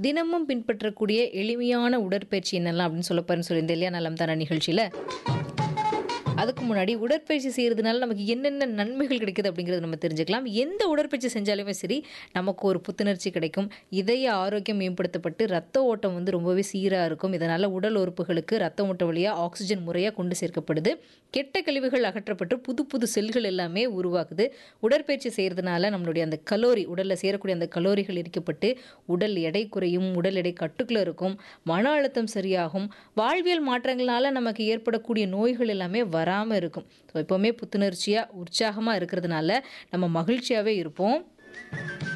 தினமும் பின்பற்றக்கூடிய எளிமையான உடற்பயிற்சி என்னெல்லாம் அப்படின்னு சொல்ல போறேன்னு சொல்லியிருந்தேன் இல்லையா நலம் தான நிகழ்ச்சியில் அதுக்கு முன்னாடி உடற்பயிற்சி செய்கிறதுனால நமக்கு என்னென்ன நன்மைகள் கிடைக்குது அப்படிங்கிறத நம்ம தெரிஞ்சுக்கலாம் எந்த உடற்பயிற்சி செஞ்சாலுமே சரி நமக்கு ஒரு புத்துணர்ச்சி கிடைக்கும் இதய ஆரோக்கியம் மேம்படுத்தப்பட்டு ரத்த ஓட்டம் வந்து ரொம்பவே சீராக இருக்கும் இதனால் உடல் உறுப்புகளுக்கு ரத்த ஓட்ட வழியாக ஆக்சிஜன் முறையாக கொண்டு சேர்க்கப்படுது கெட்ட கழிவுகள் அகற்றப்பட்டு புது புது செல்கள் எல்லாமே உருவாகுது உடற்பயிற்சி செய்கிறதுனால நம்மளுடைய அந்த கலோரி உடலில் சேரக்கூடிய அந்த கலோரிகள் எரிக்கப்பட்டு உடல் எடை குறையும் உடல் எடை கட்டுக்குள்ள இருக்கும் மன அழுத்தம் சரியாகும் வாழ்வியல் மாற்றங்களால் நமக்கு ஏற்படக்கூடிய நோய்கள் எல்லாமே வராமல் இருக்கும் ஸோ எப்போவுமே புத்துணர்ச்சியாக உற்சாகமாக இருக்கிறதுனால நம்ம மகிழ்ச்சியாகவே இருப்போம்